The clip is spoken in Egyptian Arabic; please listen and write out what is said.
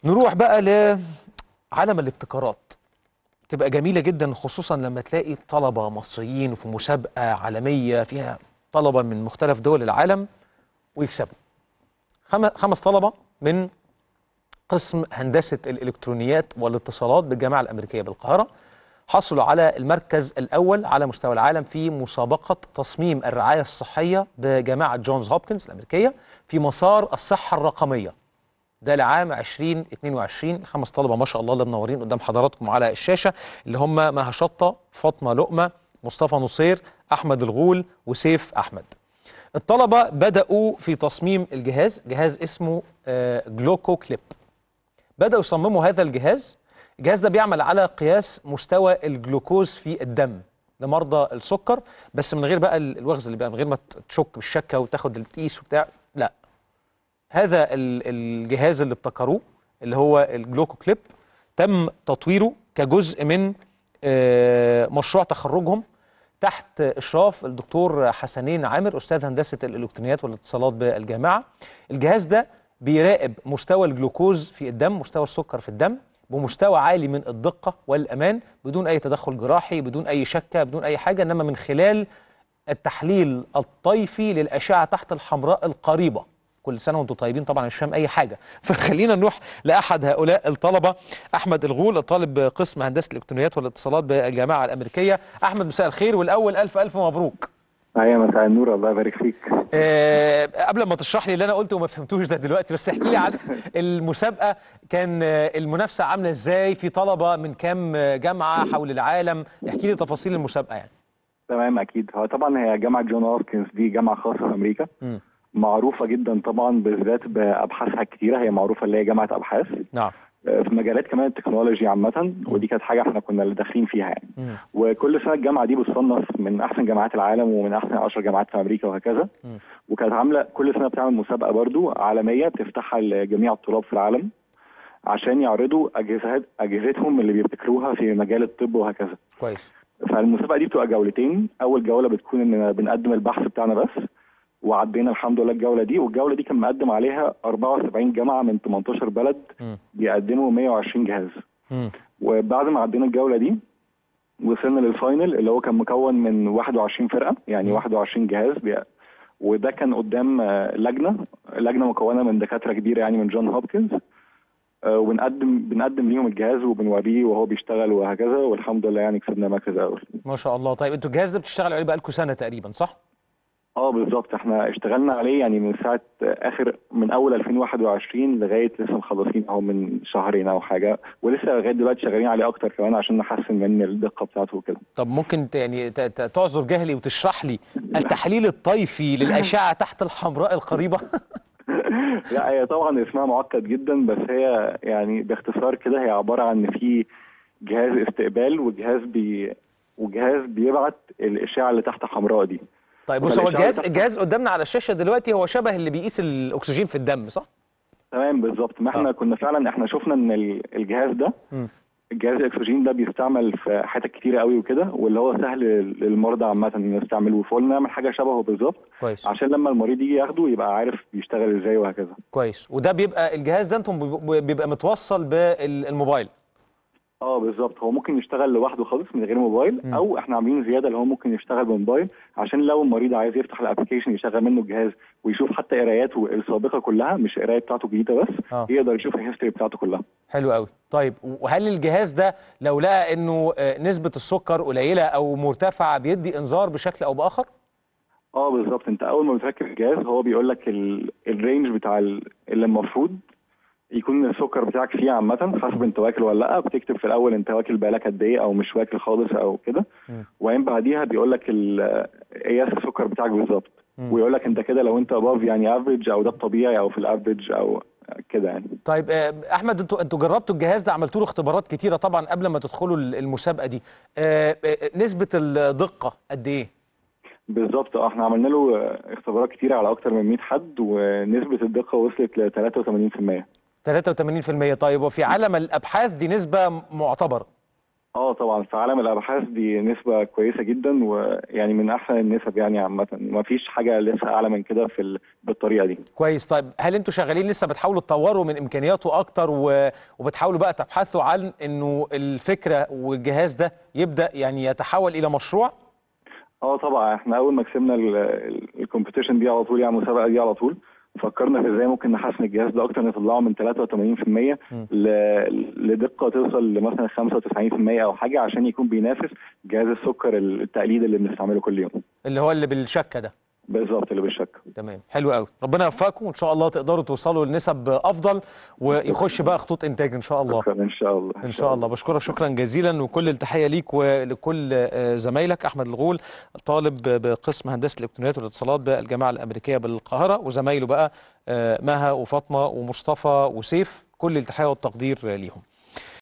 نروح بقى لعالم الابتكارات تبقى جميلة جدا خصوصا لما تلاقي طلبة مصريين في مسابقة عالمية فيها طلبة من مختلف دول العالم ويكسبوا خم- خمس طلبة من قسم هندسة الإلكترونيات والاتصالات بالجامعة الأمريكية بالقاهرة حصلوا على المركز الأول على مستوى العالم في مسابقة تصميم الرعاية الصحية بجامعة جونز هوبكنز الأمريكية في مسار الصحة الرقمية ده لعام 2022 خمس طلبه ما شاء الله اللي منورين قدام حضراتكم على الشاشه اللي هم مها شطه فاطمه لقمه مصطفى نصير احمد الغول وسيف احمد الطلبه بداوا في تصميم الجهاز جهاز اسمه آه، جلوكو كليب بداوا يصمموا هذا الجهاز الجهاز ده بيعمل على قياس مستوى الجلوكوز في الدم لمرضى السكر بس من غير بقى ال- الوغز اللي بقى من غير ما تشك بالشكه وتاخد التقيس وبتاع لا هذا ال- الجهاز اللي ابتكروه اللي هو الجلوكو كليب تم تطويره كجزء من آه، مشروع تخرجهم تحت اشراف الدكتور حسنين عامر استاذ هندسه الالكترونيات والاتصالات بالجامعه الجهاز ده بيراقب مستوى الجلوكوز في الدم مستوى السكر في الدم بمستوى عالي من الدقه والامان بدون اي تدخل جراحي بدون اي شكه بدون اي حاجه انما من خلال التحليل الطيفي للاشعه تحت الحمراء القريبه كل سنه وانتم طيبين طبعا مش فاهم اي حاجه فخلينا نروح لاحد هؤلاء الطلبه احمد الغول طالب بقسم هندسه الالكترونيات والاتصالات بالجامعه الامريكيه احمد مساء الخير والاول الف الف مبروك ايوه مساء النور الله يبارك فيك آه، قبل ما تشرح لي اللي انا قلته وما فهمتوش ده دلوقتي بس احكي لي عن المسابقه كان آه، المنافسه عامله ازاي في طلبه من كام آه، جامعه حول العالم احكي لي تفاصيل المسابقه يعني تمام اكيد هو طبعا هي جامعه جون هوبكنز دي جامعه خاصه في امريكا مم. معروفه جدا طبعا بالذات بابحاثها الكتيره هي معروفه اللي هي جامعه ابحاث نعم آه، في مجالات كمان التكنولوجي عامه ودي كانت حاجه احنا كنا اللي داخلين فيها يعني مم. وكل سنه الجامعه دي بتصنف من احسن جامعات العالم ومن احسن 10 جامعات في امريكا وهكذا مم. وكانت عامله كل سنه بتعمل مسابقه برضو عالميه بتفتحها لجميع الطلاب في العالم عشان يعرضوا اجهزات اجهزتهم اللي بيبتكروها في مجال الطب وهكذا كويس فالمسابقه دي بتبقى جولتين اول جوله بتكون ان بنقدم البحث بتاعنا بس وعدينا الحمد لله الجوله دي والجوله دي كان مقدم عليها 74 جامعه من 18 بلد مم. بيقدموا 120 جهاز مم. وبعد ما عدينا الجوله دي وصلنا للفاينل اللي هو كان مكون من 21 فرقه يعني 21 جهاز بي... وده كان قدام آه، لجنه لجنه مكونه من دكاتره كبيره يعني من جون هوبكنز آه، وبنقدم بنقدم ليهم الجهاز وبنوريه وهو بيشتغل وهكذا والحمد لله يعني كسبنا مركز اول ما شاء الله طيب انتوا الجهاز ده بتشتغلوا عليه بقالكم سنه تقريبا صح؟ اه بالظبط احنا اشتغلنا عليه يعني من ساعه اخر من اول 2021 لغايه لسه مخلصين اهو من شهرين او حاجه ولسه لغايه دلوقتي شغالين عليه اكتر كمان عشان نحسن من الدقه بتاعته وكده طب ممكن ت- يعني ت- ت- تعذر جهلي وتشرح لي التحليل الطيفي للاشعه تحت الحمراء القريبه لا هي طبعا اسمها معقد جدا بس هي يعني باختصار كده هي عباره عن ان في جهاز استقبال وجهاز بي وجهاز بيبعت الاشعه اللي تحت حمراء دي طيب بص هو فالإشعة الجهاز بتاعت- الجهاز قدامنا على الشاشه دلوقتي هو شبه اللي بيقيس الاكسجين في الدم صح؟ تمام بالظبط ما احنا آه. كنا فعلا احنا شفنا ان ال- الجهاز ده مم. الجهاز الاكسجين ده بيستعمل في حتت كتيره قوي وكده واللي هو سهل للمرضى عامه انه يستعملوه فقلنا نعمل حاجه شبهه بالظبط كويس عشان لما المريض يجي ياخده يبقى عارف بيشتغل ازاي وهكذا كويس وده بيبقى الجهاز ده انتم بيبقى- بيبقى متوصل بالموبايل اه بالظبط هو ممكن يشتغل لوحده خالص من غير موبايل مم. او احنا عاملين زياده اللي هو ممكن يشتغل بموبايل عشان لو المريض عايز يفتح الابلكيشن يشغل منه الجهاز ويشوف حتى قراياته السابقه كلها مش القرايه بتاعته الجديده بس اه يقدر يشوف الهيستوري بتاعته كلها حلو قوي طيب وهل الجهاز ده لو لقى انه آه، نسبه السكر قليله او مرتفعه بيدي انذار بشكل او باخر؟ اه بالظبط انت اول ما بتركب الجهاز هو بيقول لك ال- الرينج بتاع ال- اللي المفروض يكون السكر بتاعك فيه عامة حسب انت واكل ولا لا بتكتب في الأول انت واكل بقالك قد ايه أو مش واكل خالص أو كده مم. وبعدين بعديها بيقول لك ال- قياس السكر بتاعك بالظبط مم. ويقول لك انت كده لو انت above يعني افريج أو ده الطبيعي أو في الافريج أو كده يعني طيب آه، احمد انتوا انتوا جربتوا الجهاز ده عملتوا له اختبارات كتيره طبعا قبل ما تدخلوا ال- المسابقه دي آه، آه، نسبه الدقه قد ايه؟ بالظبط اه احنا عملنا له اه، اختبارات كتيرة على أكتر من 100 حد ونسبة الدقة وصلت ل 83% 83% طيب وفي عالم الابحاث دي نسبه معتبره اه طبعا في عالم الابحاث دي نسبه كويسه جدا ويعني من احسن النسب يعني عامه ما فيش حاجه لسه اعلى من كده في ال... بالطريقه دي كويس طيب هل انتوا شغالين لسه بتحاولوا تطوروا من امكانياته اكتر و... وبتحاولوا بقى تبحثوا عن انه الفكره والجهاز ده يبدا يعني يتحول الى مشروع اه طبعا احنا اول ما كسبنا الكومبيتيشن دي على طول يعني المسابقه دي على طول فكرنا في ازاي ممكن نحسن الجهاز ده اكتر نطلعه من 83% ل... لدقه توصل لمثلا 95% او حاجه عشان يكون بينافس جهاز السكر التقليدي اللي بنستعمله كل يوم اللي هو اللي بالشكه ده بالظبط اللي بالشك تمام حلو قوي ربنا يوفقكم وان شاء الله تقدروا توصلوا لنسب افضل ويخش بقى خطوط انتاج ان شاء الله شكرا ان شاء الله ان شاء الله بشكرك شكرا جزيلا وكل التحيه ليك ولكل آه، زمايلك احمد الغول طالب بقسم هندسه الالكترونيات والاتصالات بالجامعه الامريكيه بالقاهره وزمايله بقى آه، مها وفاطمه ومصطفى وسيف كل التحيه والتقدير ليهم